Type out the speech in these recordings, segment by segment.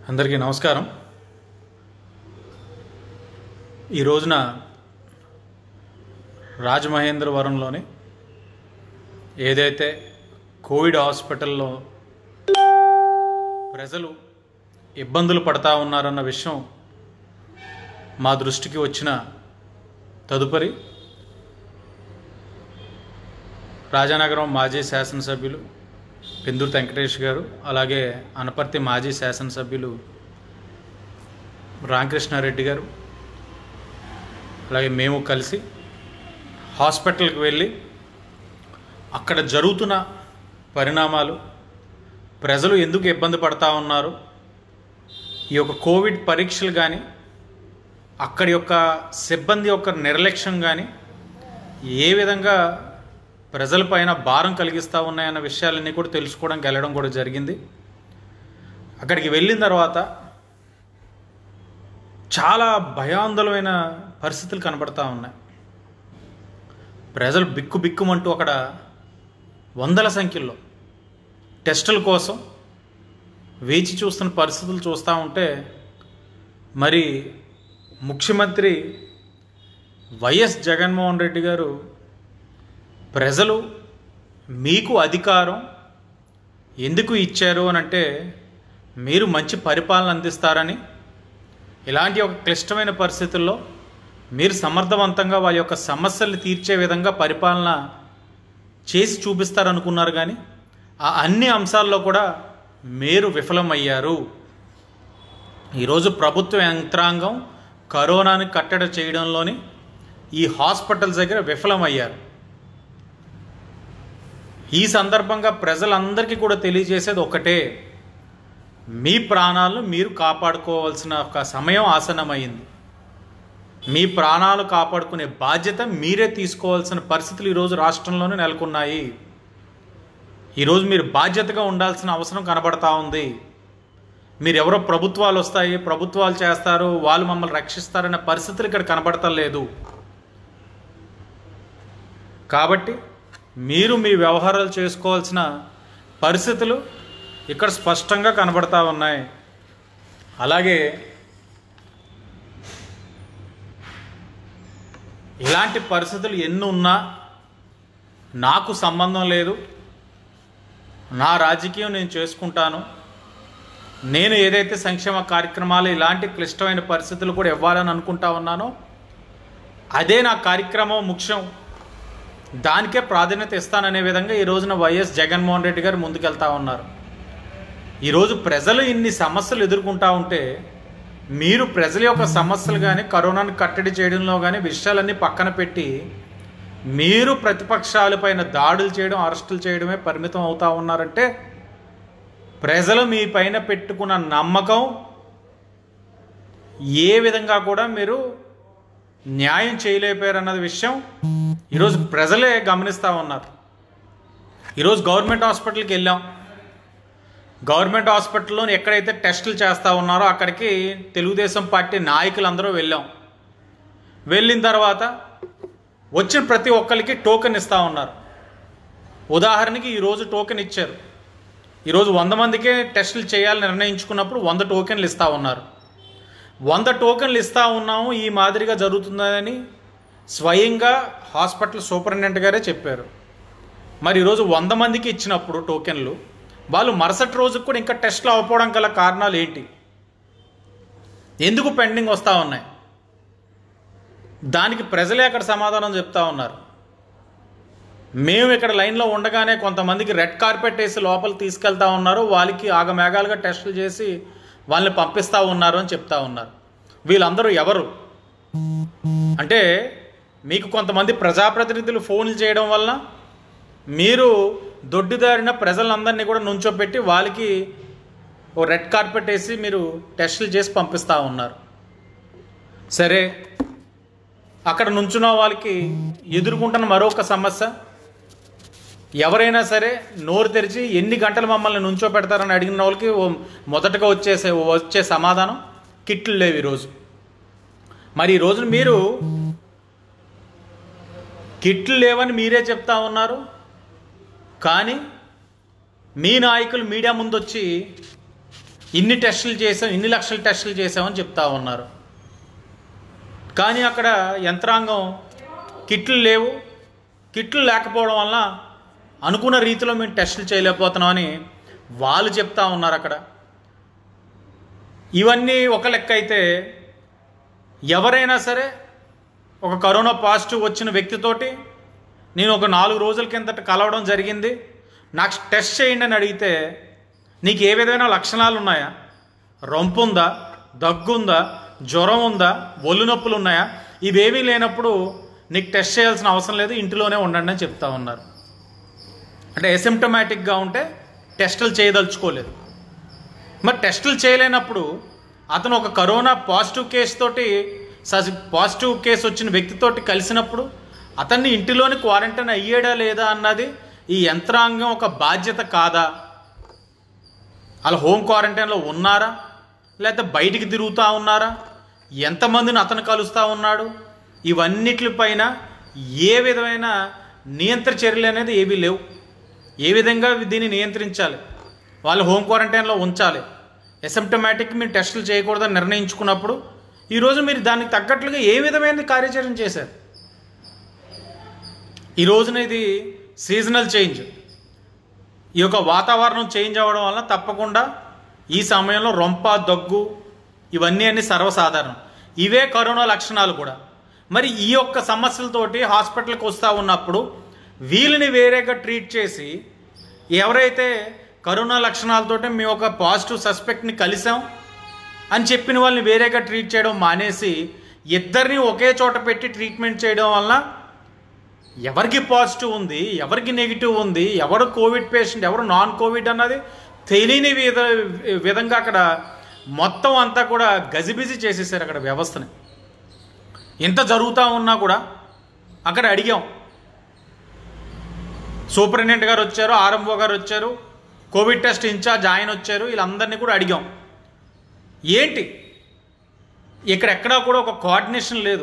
అందరికీ నమస్కారం ఈ రోజున రాజమహేంద్రవరంలోని ఏదైతే కోవిడ్ హాస్పిటల్లో ప్రజలు ఇబ్బందులు పడతా ఉన్నారన్న విషయం మా దృష్టికి వచ్చిన తదుపరి రాజానగరం మాజీ శాసనసభ్యులు పెందుర్తి వెంకటేష్ గారు అలాగే అనపర్తి మాజీ శాసనసభ్యులు రామకృష్ణారెడ్డి గారు అలాగే మేము కలిసి హాస్పిటల్కి వెళ్ళి అక్కడ జరుగుతున్న పరిణామాలు ప్రజలు ఎందుకు ఇబ్బంది పడతా ఉన్నారు ఈ యొక్క కోవిడ్ పరీక్షలు కానీ అక్కడి యొక్క సిబ్బంది యొక్క నిర్లక్ష్యం కానీ ఏ విధంగా ప్రజలపైన భారం కలిగిస్తూ ఉన్నాయన్న విషయాలన్నీ కూడా తెలుసుకోవడానికి వెళ్ళడం కూడా జరిగింది అక్కడికి వెళ్ళిన తర్వాత చాలా భయాందోళమైన పరిస్థితులు కనబడతా ఉన్నాయి ప్రజలు బిక్కు బిక్కుమంటూ అక్కడ వందల సంఖ్యలో టెస్టుల కోసం వేచి చూస్తున్న పరిస్థితులు చూస్తూ ఉంటే మరి ముఖ్యమంత్రి వైఎస్ జగన్మోహన్ రెడ్డి గారు ప్రజలు మీకు అధికారం ఎందుకు ఇచ్చారు అని అంటే మీరు మంచి పరిపాలన అందిస్తారని ఇలాంటి ఒక క్లిష్టమైన పరిస్థితుల్లో మీరు సమర్థవంతంగా వాళ్ళ యొక్క సమస్యలు తీర్చే విధంగా పరిపాలన చేసి చూపిస్తారనుకున్నారు కానీ ఆ అన్ని అంశాల్లో కూడా మీరు విఫలమయ్యారు ఈరోజు ప్రభుత్వ యంత్రాంగం కరోనాని కట్టడి చేయడంలోని ఈ హాస్పిటల్స్ దగ్గర విఫలమయ్యారు ఈ సందర్భంగా ప్రజలందరికీ కూడా తెలియజేసేది ఒకటే మీ ప్రాణాలను మీరు కాపాడుకోవాల్సిన ఒక సమయం ఆసన్నమైంది మీ ప్రాణాలు కాపాడుకునే బాధ్యత మీరే తీసుకోవాల్సిన పరిస్థితులు ఈరోజు రాష్ట్రంలోనే నెలకొన్నాయి ఈరోజు మీరు బాధ్యతగా ఉండాల్సిన అవసరం కనబడతా ఉంది మీరు ఎవరో ప్రభుత్వాలు వస్తాయి ప్రభుత్వాలు చేస్తారు వాళ్ళు మమ్మల్ని రక్షిస్తారనే పరిస్థితులు ఇక్కడ కనబడటం లేదు కాబట్టి మీరు మీ వ్యవహారాలు చేసుకోవాల్సిన పరిస్థితులు ఇక్కడ స్పష్టంగా కనబడతా ఉన్నాయి అలాగే ఇలాంటి పరిస్థితులు ఎన్ని ఉన్నా నాకు సంబంధం లేదు నా రాజకీయం నేను చేసుకుంటాను నేను ఏదైతే సంక్షేమ కార్యక్రమాలు ఇలాంటి క్లిష్టమైన పరిస్థితులు కూడా ఇవ్వాలని అనుకుంటా ఉన్నానో అదే నా కార్యక్రమం ముఖ్యం దానికే ప్రాధాన్యత ఇస్తాననే విధంగా ఈ రోజున వైఎస్ జగన్మోహన్ రెడ్డి గారు ముందుకెళ్తా ఉన్నారు ఈరోజు ప్రజలు ఇన్ని సమస్యలు ఎదుర్కొంటా ఉంటే మీరు ప్రజల యొక్క సమస్యలు కానీ కరోనాను కట్టడి చేయడంలో కానీ విషయాలన్నీ పక్కన పెట్టి మీరు ప్రతిపక్షాలపైన దాడులు చేయడం అరెస్టులు చేయడమే పరిమితం అవుతా ఉన్నారంటే ప్రజలు మీ పైన పెట్టుకున్న నమ్మకం ఏ విధంగా కూడా మీరు న్యాయం చేయలేకపోయారు అన్నది విషయం ఈరోజు ప్రజలే గమనిస్తూ ఉన్నారు ఈరోజు గవర్నమెంట్ హాస్పిటల్కి వెళ్ళాం గవర్నమెంట్ హాస్పిటల్లో ఎక్కడైతే టెస్టులు చేస్తూ ఉన్నారో అక్కడికి తెలుగుదేశం పార్టీ నాయకులందరూ వెళ్ళాం వెళ్ళిన తర్వాత వచ్చిన ప్రతి ఒక్కరికి టోకెన్ ఇస్తూ ఉన్నారు ఉదాహరణకి ఈరోజు టోకెన్ ఇచ్చారు ఈరోజు వంద మందికే టెస్టులు చేయాలని నిర్ణయించుకున్నప్పుడు వంద టోకెన్లు ఇస్తూ ఉన్నారు వంద టోకెన్లు ఇస్తూ ఉన్నాము ఈ మాదిరిగా జరుగుతుందని స్వయంగా హాస్పిటల్ సూపరింటెండెంట్ గారే చెప్పారు మరి ఈరోజు వంద మందికి ఇచ్చినప్పుడు టోకెన్లు వాళ్ళు మరుసటి రోజుకు కూడా ఇంకా టెస్ట్లు అవ్వకపోవడం గల కారణాలు ఏంటి ఎందుకు పెండింగ్ వస్తూ ఉన్నాయి దానికి ప్రజలే అక్కడ సమాధానం చెప్తా ఉన్నారు మేము ఇక్కడ లైన్లో ఉండగానే కొంతమందికి రెడ్ కార్పెట్ వేసి లోపల తీసుకెళ్తా ఉన్నారు వాళ్ళకి ఆగమేఘాలుగా టెస్టులు చేసి వాళ్ళని పంపిస్తూ ఉన్నారు అని చెప్తా ఉన్నారు వీళ్ళందరూ ఎవరు అంటే మీకు కొంతమంది ప్రజాప్రతినిధులు ఫోన్లు చేయడం వల్ల మీరు దొడ్డిదారిన ప్రజలందరినీ కూడా నుంచోపెట్టి వాళ్ళకి ఓ రెడ్ కార్పెట్ వేసి మీరు టెస్టులు చేసి పంపిస్తూ ఉన్నారు సరే అక్కడ నుంచున్న వాళ్ళకి ఎదుర్కొంటున్న మరొక సమస్య ఎవరైనా సరే నోరు తెరిచి ఎన్ని గంటలు మమ్మల్ని నుంచో పెడతారని అడిగిన వాళ్ళకి ఓ- మొదటగా వచ్చేసే వచ్చే సమాధానం కిట్లు లేవు ఈరోజు మరి ఈ రోజున మీరు కిట్లు లేవని మీరే చెప్తా ఉన్నారు కానీ మీ నాయకులు మీడియా ముందు వచ్చి ఇన్ని టెస్టులు చేసాం ఇన్ని లక్షల టెస్టులు చేసామని చెప్తా ఉన్నారు కానీ అక్కడ యంత్రాంగం కిట్లు లేవు కిట్లు లేకపోవడం వల్ల అనుకున్న రీతిలో మేము టెస్టులు చేయలేకపోతున్నామని వాళ్ళు చెప్తా ఉన్నారు అక్కడ ఇవన్నీ ఒక లెక్క అయితే ఎవరైనా సరే ఒక కరోనా పాజిటివ్ వచ్చిన వ్యక్తితోటి నేను ఒక నాలుగు రోజుల కిందట కలవడం జరిగింది నాకు టెస్ట్ చేయండి అని అడిగితే నీకు ఏ విధమైన లక్షణాలు ఉన్నాయా రొంపు ఉందా దగ్గుందా జ్వరం ఉందా ఒళ్ళు నొప్పులు ఉన్నాయా ఇవేమీ లేనప్పుడు నీకు టెస్ట్ చేయాల్సిన అవసరం లేదు ఇంటిలోనే ఉండండి అని చెప్తా ఉన్నారు అంటే ఎసిమ్టమాటిక్గా ఉంటే టెస్టులు చేయదలుచుకోలేదు మరి టెస్టులు చేయలేనప్పుడు అతను ఒక కరోనా పాజిటివ్ కేసు తోటి స- పాజిటివ్ కేసు వచ్చిన వ్యక్తితోటి కలిసినప్పుడు అతన్ని ఇంటిలోని క్వారంటైన్ అయ్యాడా లేదా అన్నది ఈ యంత్రాంగం ఒక బాధ్యత కాదా అలా హోమ్ క్వారంటైన్లో ఉన్నారా లేకపోతే బయటికి తిరుగుతూ ఉన్నారా ఎంతమందిని అతను కలుస్తూ ఉన్నాడు ఇవన్నిటిపైన ఏ విధమైన నియంత్ర చర్యలు అనేది ఏవీ లేవు ఏ విధంగా దీన్ని నియంత్రించాలి వాళ్ళు హోమ్ క్వారంటైన్లో ఉంచాలి ఎసిమ్టమాటిక్ మీరు టెస్టులు చేయకూడదని నిర్ణయించుకున్నప్పుడు ఈరోజు మీరు దానికి తగ్గట్లుగా ఏ విధమైన కార్యాచరణ చేశారు ఈ రోజున ఇది సీజనల్ చేంజ్ ఈ యొక్క వాతావరణం చేంజ్ అవ్వడం వల్ల తప్పకుండా ఈ సమయంలో రొంప దగ్గు ఇవన్నీ అన్ని సర్వసాధారణం ఇవే కరోనా లక్షణాలు కూడా మరి ఈ యొక్క సమస్యలతోటి హాస్పిటల్కి వస్తూ ఉన్నప్పుడు వీళ్ళని వేరేగా ట్రీట్ చేసి ఎవరైతే కరోనా లక్షణాలతోటి మేము ఒక పాజిటివ్ సస్పెక్ట్ని కలిసాం అని చెప్పిన వాళ్ళని వేరేగా ట్రీట్ చేయడం మానేసి ఇద్దరిని ఒకే చోట పెట్టి ట్రీట్మెంట్ చేయడం వల్ల ఎవరికి పాజిటివ్ ఉంది ఎవరికి నెగిటివ్ ఉంది ఎవరు కోవిడ్ పేషెంట్ ఎవరు నాన్ కోవిడ్ అన్నది తెలియని విధ విధంగా అక్కడ మొత్తం అంతా కూడా గజిబిజి చేసేసారు అక్కడ వ్యవస్థని ఇంత జరుగుతూ ఉన్నా కూడా అక్కడ అడిగాం సూపరింటెండెంట్ గారు వచ్చారు ఆర్ఎంఓ గారు వచ్చారు కోవిడ్ టెస్ట్ ఇన్ఛార్జ్ ఆయన వచ్చారు వీళ్ళందరినీ కూడా అడిగాం ఏంటి ఇక్కడ ఎక్కడా కూడా ఒక కోఆర్డినేషన్ లేదు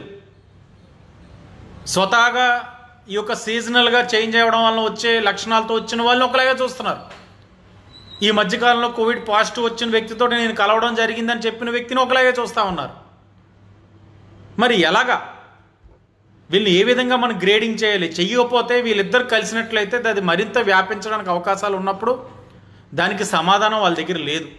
స్వతహాగా ఈ యొక్క సీజనల్గా చేంజ్ అవ్వడం వల్ల వచ్చే లక్షణాలతో వచ్చిన వాళ్ళని ఒకలాగే చూస్తున్నారు ఈ మధ్యకాలంలో కోవిడ్ పాజిటివ్ వచ్చిన వ్యక్తితో నేను కలవడం జరిగిందని చెప్పిన వ్యక్తిని ఒకలాగే చూస్తూ ఉన్నారు మరి ఎలాగా వీళ్ళని ఏ విధంగా మనం గ్రేడింగ్ చేయాలి చెయ్యకపోతే వీళ్ళిద్దరు కలిసినట్లయితే అది మరింత వ్యాపించడానికి అవకాశాలు ఉన్నప్పుడు దానికి సమాధానం వాళ్ళ దగ్గర లేదు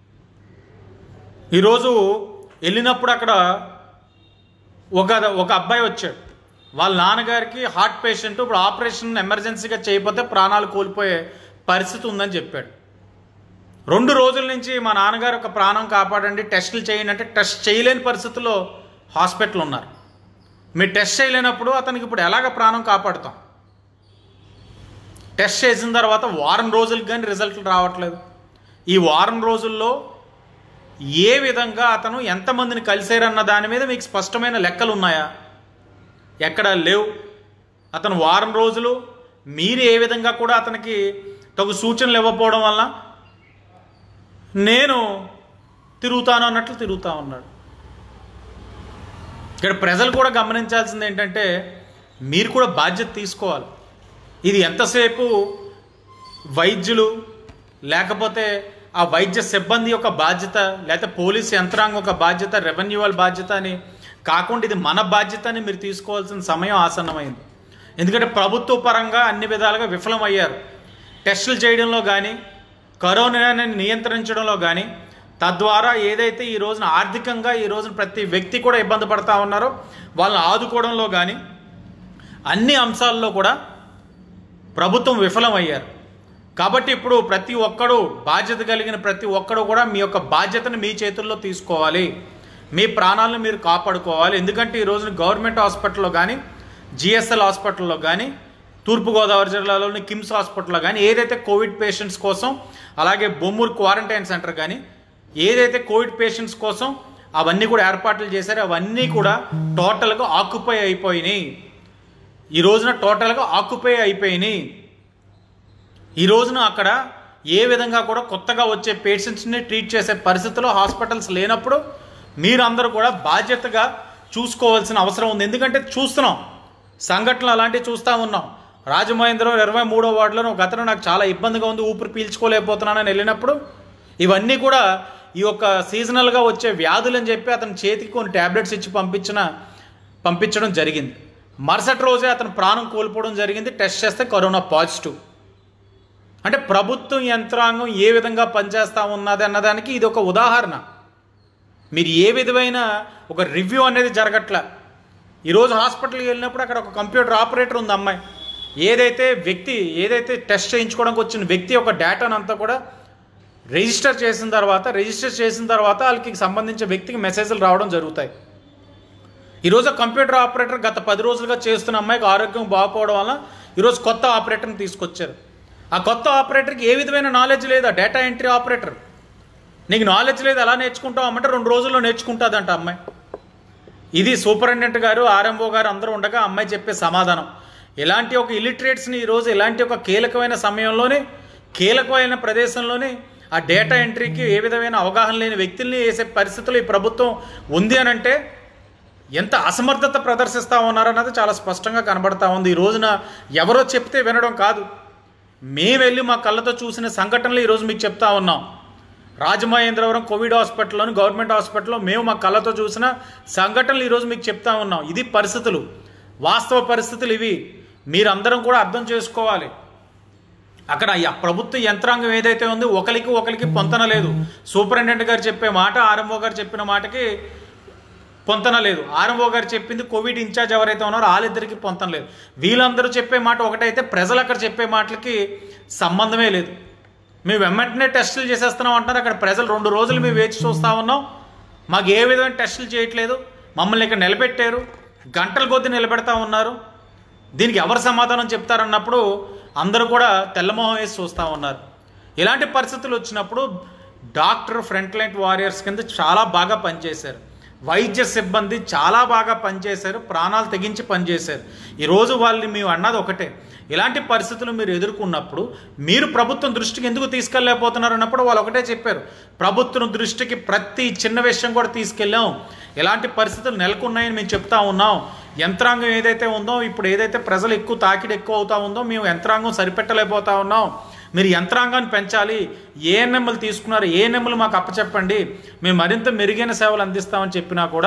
ఈరోజు వెళ్ళినప్పుడు అక్కడ ఒక ఒక అబ్బాయి వచ్చాడు వాళ్ళ నాన్నగారికి హార్ట్ పేషెంట్ ఇప్పుడు ఆపరేషన్ ఎమర్జెన్సీగా చేయకపోతే ప్రాణాలు కోల్పోయే పరిస్థితి ఉందని చెప్పాడు రెండు రోజుల నుంచి మా నాన్నగారు ఒక ప్రాణం కాపాడండి టెస్టులు చేయండి అంటే టెస్ట్ చేయలేని పరిస్థితుల్లో హాస్పిటల్ ఉన్నారు మీరు టెస్ట్ చేయలేనప్పుడు అతనికి ఇప్పుడు ఎలాగ ప్రాణం కాపాడుతాం టెస్ట్ చేసిన తర్వాత వారం రోజులకు కానీ రిజల్ట్లు రావట్లేదు ఈ వారం రోజుల్లో ఏ విధంగా అతను ఎంతమందిని కలిసారన్న దాని మీద మీకు స్పష్టమైన లెక్కలు ఉన్నాయా ఎక్కడ లేవు అతను వారం రోజులు మీరు ఏ విధంగా కూడా అతనికి తగు సూచనలు ఇవ్వకపోవడం వల్ల నేను తిరుగుతాను అన్నట్లు తిరుగుతా ఉన్నాడు ఇక్కడ ప్రజలు కూడా గమనించాల్సింది ఏంటంటే మీరు కూడా బాధ్యత తీసుకోవాలి ఇది ఎంతసేపు వైద్యులు లేకపోతే ఆ వైద్య సిబ్బంది యొక్క బాధ్యత లేకపోతే పోలీస్ యంత్రాంగం ఒక బాధ్యత రెవెన్యూ వాళ్ళ బాధ్యత అని కాకుండా ఇది మన బాధ్యత అని మీరు తీసుకోవాల్సిన సమయం ఆసన్నమైంది ఎందుకంటే ప్రభుత్వ పరంగా అన్ని విధాలుగా విఫలమయ్యారు టెస్టులు చేయడంలో కానీ కరోనాని నియంత్రించడంలో కానీ తద్వారా ఏదైతే ఈ రోజున ఆర్థికంగా ఈ రోజున ప్రతి వ్యక్తి కూడా ఇబ్బంది పడతా ఉన్నారో వాళ్ళని ఆదుకోవడంలో కానీ అన్ని అంశాల్లో కూడా ప్రభుత్వం విఫలమయ్యారు కాబట్టి ఇప్పుడు ప్రతి ఒక్కడు బాధ్యత కలిగిన ప్రతి ఒక్కడు కూడా మీ యొక్క బాధ్యతను మీ చేతుల్లో తీసుకోవాలి మీ ప్రాణాలను మీరు కాపాడుకోవాలి ఎందుకంటే ఈ రోజున గవర్నమెంట్ హాస్పిటల్లో కానీ జిఎస్ఎల్ హాస్పిటల్లో కానీ తూర్పుగోదావరి జిల్లాలోని కిమ్స్ హాస్పిటల్లో కానీ ఏదైతే కోవిడ్ పేషెంట్స్ కోసం అలాగే బొమ్మూరు క్వారంటైన్ సెంటర్ కానీ ఏదైతే కోవిడ్ పేషెంట్స్ కోసం అవన్నీ కూడా ఏర్పాట్లు చేశారో అవన్నీ కూడా టోటల్గా ఆక్యుపై అయిపోయినాయి ఈ రోజున టోటల్గా ఆక్యుపై అయిపోయినాయి ఈ రోజున అక్కడ ఏ విధంగా కూడా కొత్తగా వచ్చే పేషెంట్స్ని ట్రీట్ చేసే పరిస్థితిలో హాస్పిటల్స్ లేనప్పుడు మీరందరూ కూడా బాధ్యతగా చూసుకోవాల్సిన అవసరం ఉంది ఎందుకంటే చూస్తున్నాం సంఘటనలు అలాంటివి చూస్తూ ఉన్నాం రాజమహేంద్రం ఇరవై మూడో వార్డులో ఒక అతను నాకు చాలా ఇబ్బందిగా ఉంది ఊపిరి పీల్చుకోలేకపోతున్నానని వెళ్ళినప్పుడు ఇవన్నీ కూడా ఈ యొక్క సీజనల్గా వచ్చే వ్యాధులు అని చెప్పి అతని చేతికి కొన్ని ట్యాబ్లెట్స్ ఇచ్చి పంపించిన పంపించడం జరిగింది మరుసటి రోజే అతను ప్రాణం కోల్పోవడం జరిగింది టెస్ట్ చేస్తే కరోనా పాజిటివ్ అంటే ప్రభుత్వం యంత్రాంగం ఏ విధంగా పనిచేస్తూ ఉన్నది అన్నదానికి ఇది ఒక ఉదాహరణ మీరు ఏ విధమైన ఒక రివ్యూ అనేది జరగట్ల ఈరోజు హాస్పిటల్కి వెళ్ళినప్పుడు అక్కడ ఒక కంప్యూటర్ ఆపరేటర్ ఉంది అమ్మాయి ఏదైతే వ్యక్తి ఏదైతే టెస్ట్ చేయించుకోవడానికి వచ్చిన వ్యక్తి యొక్క డేటాను అంతా కూడా రిజిస్టర్ చేసిన తర్వాత రిజిస్టర్ చేసిన తర్వాత వాళ్ళకి సంబంధించిన వ్యక్తికి మెసేజ్లు రావడం జరుగుతాయి ఈరోజు ఆ కంప్యూటర్ ఆపరేటర్ గత పది రోజులుగా చేస్తున్న అమ్మాయికి ఆరోగ్యం బాగుపోవడం వల్ల ఈరోజు కొత్త ఆపరేటర్ని తీసుకొచ్చారు ఆ కొత్త ఆపరేటర్కి ఏ విధమైన నాలెడ్జ్ లేదా డేటా ఎంట్రీ ఆపరేటర్ నీకు నాలెడ్జ్ లేదు ఎలా నేర్చుకుంటావు అమ్మంటే రెండు రోజుల్లో నేర్చుకుంటుందంట అమ్మాయి ఇది సూపరింటెండెంట్ గారు ఆర్ఎంఓ గారు అందరూ ఉండగా అమ్మాయి చెప్పే సమాధానం ఇలాంటి ఒక ఇలిటరేట్స్ని ఈరోజు ఇలాంటి ఒక కీలకమైన సమయంలోనే కీలకమైన ప్రదేశంలోనే ఆ డేటా ఎంట్రీకి ఏ విధమైన అవగాహన లేని వ్యక్తుల్ని వేసే పరిస్థితులు ఈ ప్రభుత్వం ఉంది అని అంటే ఎంత అసమర్థత ప్రదర్శిస్తూ ఉన్నారన్నది చాలా స్పష్టంగా కనబడతా ఉంది ఈ రోజున ఎవరో చెప్తే వినడం కాదు మేము వెళ్ళి మా కళ్ళతో చూసిన సంఘటనలు ఈరోజు మీకు చెప్తా ఉన్నాం రాజమహేంద్రవరం కోవిడ్ హాస్పిటల్లోని గవర్నమెంట్ హాస్పిటల్లో మేము మా కళ్ళతో చూసిన సంఘటనలు ఈరోజు మీకు చెప్తా ఉన్నాం ఇది పరిస్థితులు వాస్తవ పరిస్థితులు ఇవి మీరందరం కూడా అర్థం చేసుకోవాలి అక్కడ య- ప్రభుత్వ యంత్రాంగం ఏదైతే ఉందో ఒకరికి ఒకరికి పొంతన లేదు సూపరింటెండెంట్ గారు చెప్పే మాట ఆర్ఎంఓ గారు చెప్పిన మాటకి పొంతన లేదు ఆర్ఎంఓ గారు చెప్పింది కోవిడ్ ఇన్ఛార్జ్ ఎవరైతే ఉన్నారో వాళ్ళిద్దరికి పొంతన లేదు వీళ్ళందరూ చెప్పే మాట ఒకటైతే ప్రజలు అక్కడ చెప్పే మాటలకి సంబంధమే లేదు మేము వెంటనే టెస్టులు చేసేస్తున్నాం అంటారు అక్కడ ప్రజలు రెండు రోజులు మేము వేచి చూస్తూ ఉన్నాం మాకు ఏ విధమైన టెస్టులు చేయట్లేదు మమ్మల్ని ఇక్కడ నిలబెట్టారు గంటల కొద్దీ నిలబెడతా ఉన్నారు దీనికి ఎవరు సమాధానం చెప్తారన్నప్పుడు అందరూ కూడా తెల్లమోహం వేసి చూస్తూ ఉన్నారు ఇలాంటి పరిస్థితులు వచ్చినప్పుడు డాక్టర్ ఫ్రంట్ లైన్ వారియర్స్ కింద చాలా బాగా పనిచేశారు వైద్య సిబ్బంది చాలా బాగా పనిచేశారు ప్రాణాలు తెగించి పనిచేశారు ఈరోజు వాళ్ళని మేము అన్నది ఒకటే ఇలాంటి పరిస్థితులు మీరు ఎదుర్కొన్నప్పుడు మీరు ప్రభుత్వం దృష్టికి ఎందుకు తీసుకెళ్ళలేకపోతున్నారు అన్నప్పుడు వాళ్ళు ఒకటే చెప్పారు ప్రభుత్వం దృష్టికి ప్రతి చిన్న విషయం కూడా తీసుకెళ్ళాం ఇలాంటి పరిస్థితులు నెలకొన్నాయని మేము చెప్తా ఉన్నాం యంత్రాంగం ఏదైతే ఉందో ఇప్పుడు ఏదైతే ప్రజలు ఎక్కువ తాకిడి ఎక్కువ అవుతా ఉందో మేము యంత్రాంగం సరిపెట్టలేకపోతా ఉన్నాం మీరు యంత్రాంగాన్ని పెంచాలి ఏఎన్ఎంలు తీసుకున్నారు ఏఎన్ఎంలు మాకు అప్పచెప్పండి మేము మరింత మెరుగైన సేవలు అందిస్తామని చెప్పినా కూడా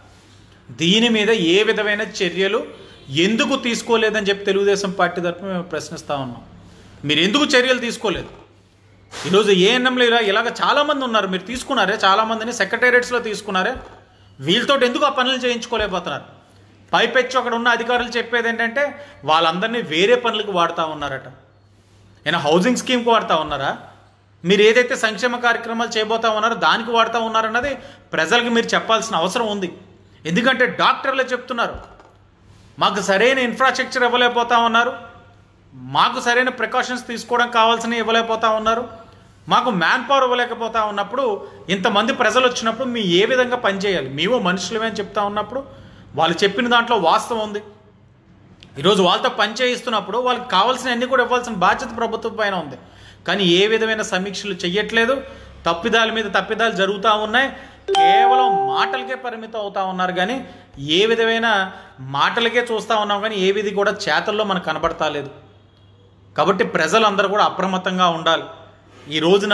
దీని మీద ఏ విధమైన చర్యలు ఎందుకు తీసుకోలేదని చెప్పి తెలుగుదేశం పార్టీ తరఫున మేము ప్రశ్నిస్తూ ఉన్నాం మీరు ఎందుకు చర్యలు తీసుకోలేదు ఈరోజు ఏఎన్ఎంలు ఇలా ఇలాగ చాలామంది ఉన్నారు మీరు తీసుకున్నారే చాలామందిని సెక్రటేరియట్స్లో తీసుకున్నారే వీళ్ళతో ఎందుకు ఆ పనులు చేయించుకోలేకపోతున్నారు పైపెచ్చి అక్కడ ఉన్న అధికారులు చెప్పేది ఏంటంటే వాళ్ళందరినీ వేరే పనులకు వాడుతూ ఉన్నారట ఏమైనా హౌసింగ్ స్కీమ్కి వాడుతూ ఉన్నారా మీరు ఏదైతే సంక్షేమ కార్యక్రమాలు చేయబోతా ఉన్నారో దానికి వాడుతూ ఉన్నారన్నది ప్రజలకు మీరు చెప్పాల్సిన అవసరం ఉంది ఎందుకంటే డాక్టర్లే చెప్తున్నారు మాకు సరైన ఇన్ఫ్రాస్ట్రక్చర్ ఇవ్వలేకపోతా ఉన్నారు మాకు సరైన ప్రికాషన్స్ తీసుకోవడం కావాల్సిన ఇవ్వలేకపోతా ఉన్నారు మాకు మ్యాన్ పవర్ ఇవ్వలేకపోతా ఉన్నప్పుడు ఇంతమంది ప్రజలు వచ్చినప్పుడు మీ ఏ విధంగా పనిచేయాలి మేము మనుషులమే అని చెప్తా ఉన్నప్పుడు వాళ్ళు చెప్పిన దాంట్లో వాస్తవం ఉంది ఈరోజు వాళ్ళతో పని చేయిస్తున్నప్పుడు వాళ్ళకి కావాల్సిన అన్ని కూడా ఇవ్వాల్సిన బాధ్యత ప్రభుత్వం పైన ఉంది కానీ ఏ విధమైన సమీక్షలు చెయ్యట్లేదు తప్పిదాల మీద తప్పిదాలు జరుగుతూ ఉన్నాయి కేవలం మాటలకే పరిమితం అవుతా ఉన్నారు కానీ ఏ విధమైన మాటలకే చూస్తూ ఉన్నాం కానీ ఏ విధి కూడా చేతల్లో మనకు కనబడతా లేదు కాబట్టి ప్రజలందరూ కూడా అప్రమత్తంగా ఉండాలి ఈ రోజున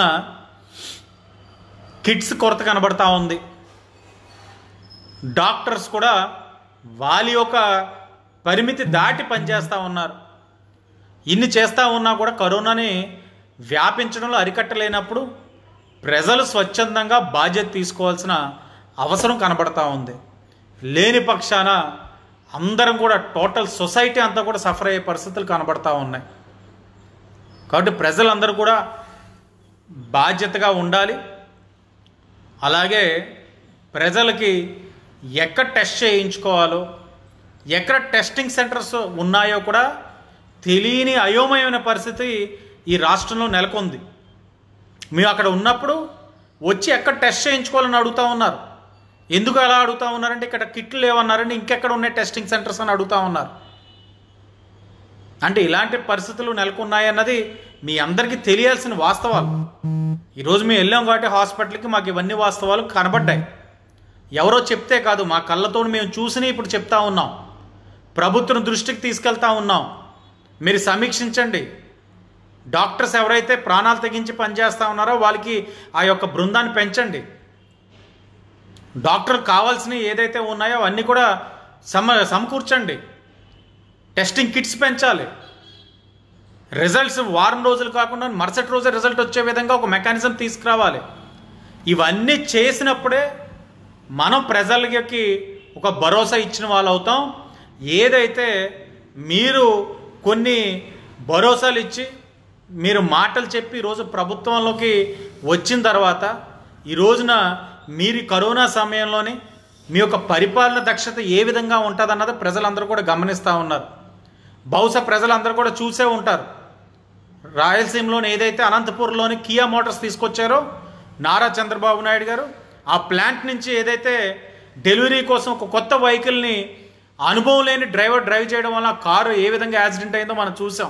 కిడ్స్ కొరత కనబడతా ఉంది డాక్టర్స్ కూడా వాళ్ళ యొక్క పరిమితి దాటి పనిచేస్తూ ఉన్నారు ఇన్ని చేస్తూ ఉన్నా కూడా కరోనాని వ్యాపించడంలో అరికట్టలేనప్పుడు ప్రజలు స్వచ్ఛందంగా బాధ్యత తీసుకోవాల్సిన అవసరం కనబడతా ఉంది లేని పక్షాన అందరం కూడా టోటల్ సొసైటీ అంతా కూడా సఫర్ అయ్యే పరిస్థితులు కనబడతా ఉన్నాయి కాబట్టి ప్రజలందరూ కూడా బాధ్యతగా ఉండాలి అలాగే ప్రజలకి ఎక్కడ టెస్ట్ చేయించుకోవాలో ఎక్కడ టెస్టింగ్ సెంటర్స్ ఉన్నాయో కూడా తెలియని అయోమయమైన పరిస్థితి ఈ రాష్ట్రంలో నెలకొంది మేము అక్కడ ఉన్నప్పుడు వచ్చి ఎక్కడ టెస్ట్ చేయించుకోవాలని అడుగుతా ఉన్నారు ఎందుకు అలా అడుగుతా ఉన్నారంటే ఇక్కడ కిట్లు లేవన్నారంటే ఇంకెక్కడ ఉన్నాయి టెస్టింగ్ సెంటర్స్ అని అడుగుతా ఉన్నారు అంటే ఇలాంటి పరిస్థితులు నెలకొన్నాయన్నది మీ అందరికీ తెలియాల్సిన వాస్తవాలు ఈరోజు మేము వెళ్ళాం కాబట్టి హాస్పిటల్కి మాకు ఇవన్నీ వాస్తవాలు కనబడ్డాయి ఎవరో చెప్తే కాదు మా కళ్ళతో మేము చూసిని ఇప్పుడు చెప్తా ఉన్నాం ప్రభుత్వం దృష్టికి తీసుకెళ్తా ఉన్నాం మీరు సమీక్షించండి డాక్టర్స్ ఎవరైతే ప్రాణాలు తెగించి పనిచేస్తూ ఉన్నారో వాళ్ళకి ఆ యొక్క బృందాన్ని పెంచండి డాక్టర్ కావాల్సినవి ఏదైతే ఉన్నాయో అవన్నీ కూడా సమ సమకూర్చండి టెస్టింగ్ కిట్స్ పెంచాలి రిజల్ట్స్ వారం రోజులు కాకుండా మరుసటి రోజే రిజల్ట్ వచ్చే విధంగా ఒక మెకానిజం తీసుకురావాలి ఇవన్నీ చేసినప్పుడే మనం ప్రజలకి ఒక భరోసా ఇచ్చిన వాళ్ళు అవుతాం ఏదైతే మీరు కొన్ని భరోసాలు ఇచ్చి మీరు మాటలు చెప్పి ఈరోజు ప్రభుత్వంలోకి వచ్చిన తర్వాత ఈ రోజున మీరు ఈ కరోనా సమయంలోని మీ యొక్క పరిపాలన దక్షత ఏ విధంగా ఉంటుందన్నది ప్రజలందరూ కూడా గమనిస్తూ ఉన్నారు బహుశా ప్రజలందరూ కూడా చూసే ఉంటారు రాయలసీమలోని ఏదైతే అనంతపూర్లోని కియా మోటార్స్ తీసుకొచ్చారో నారా చంద్రబాబు నాయుడు గారు ఆ ప్లాంట్ నుంచి ఏదైతే డెలివరీ కోసం ఒక కొత్త వెహికల్ని అనుభవం లేని డ్రైవర్ డ్రైవ్ చేయడం వల్ల కారు ఏ విధంగా యాక్సిడెంట్ అయిందో మనం చూసాం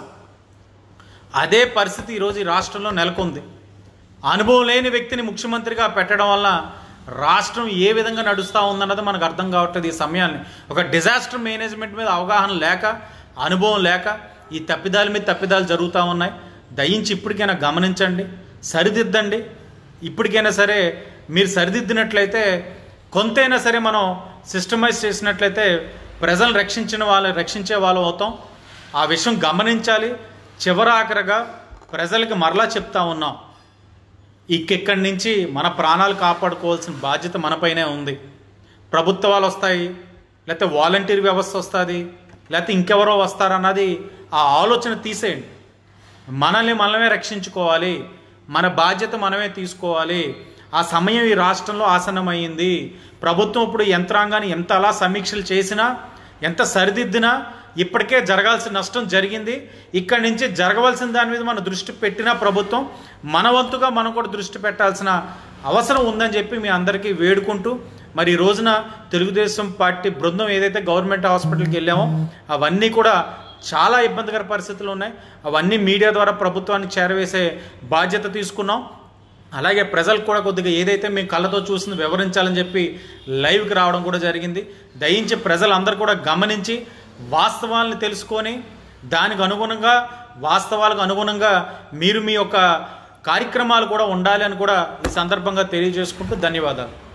అదే పరిస్థితి ఈరోజు ఈ రాష్ట్రంలో నెలకొంది అనుభవం లేని వ్యక్తిని ముఖ్యమంత్రిగా పెట్టడం వల్ల రాష్ట్రం ఏ విధంగా నడుస్తూ ఉందన్నది మనకు అర్థం కావట్లేదు ఈ సమయాన్ని ఒక డిజాస్టర్ మేనేజ్మెంట్ మీద అవగాహన లేక అనుభవం లేక ఈ తప్పిదాల మీద తప్పిదాలు జరుగుతూ ఉన్నాయి దయించి ఇప్పటికైనా గమనించండి సరిదిద్దండి ఇప్పటికైనా సరే మీరు సరిదిద్దినట్లయితే కొంతైనా సరే మనం సిస్టమైజ్ చేసినట్లయితే ప్రజలను రక్షించిన వాళ్ళు రక్షించే వాళ్ళం అవుతాం ఆ విషయం గమనించాలి చివరాఖరగా ప్రజలకి మరలా చెప్తా ఉన్నాం ఇక్కడి నుంచి మన ప్రాణాలు కాపాడుకోవాల్సిన బాధ్యత మనపైనే ఉంది ప్రభుత్వాలు వస్తాయి లేకపోతే వాలంటీర్ వ్యవస్థ వస్తుంది లేకపోతే ఇంకెవరో వస్తారన్నది ఆ ఆలోచన తీసేయండి మనల్ని మనమే రక్షించుకోవాలి మన బాధ్యత మనమే తీసుకోవాలి ఆ సమయం ఈ రాష్ట్రంలో ఆసన్నమైంది ప్రభుత్వం ఇప్పుడు యంత్రాంగాన్ని ఎంత అలా సమీక్షలు చేసినా ఎంత సరిదిద్దినా ఇప్పటికే జరగాల్సిన నష్టం జరిగింది ఇక్కడి నుంచి జరగవలసిన దాని మీద మన దృష్టి పెట్టిన ప్రభుత్వం మన వంతుగా మనం కూడా దృష్టి పెట్టాల్సిన అవసరం ఉందని చెప్పి మీ అందరికీ వేడుకుంటూ మరి ఈ రోజున తెలుగుదేశం పార్టీ బృందం ఏదైతే గవర్నమెంట్ హాస్పిటల్కి వెళ్ళామో అవన్నీ కూడా చాలా ఇబ్బందికర పరిస్థితులు ఉన్నాయి అవన్నీ మీడియా ద్వారా ప్రభుత్వానికి చేరవేసే బాధ్యత తీసుకున్నాం అలాగే ప్రజలకు కూడా కొద్దిగా ఏదైతే మేము కళ్ళతో చూసింది వివరించాలని చెప్పి లైవ్కి రావడం కూడా జరిగింది దయించి ప్రజలందరూ కూడా గమనించి వాస్తవాలను తెలుసుకొని దానికి అనుగుణంగా వాస్తవాలకు అనుగుణంగా మీరు మీ యొక్క కార్యక్రమాలు కూడా ఉండాలి అని కూడా ఈ సందర్భంగా తెలియజేసుకుంటూ ధన్యవాదాలు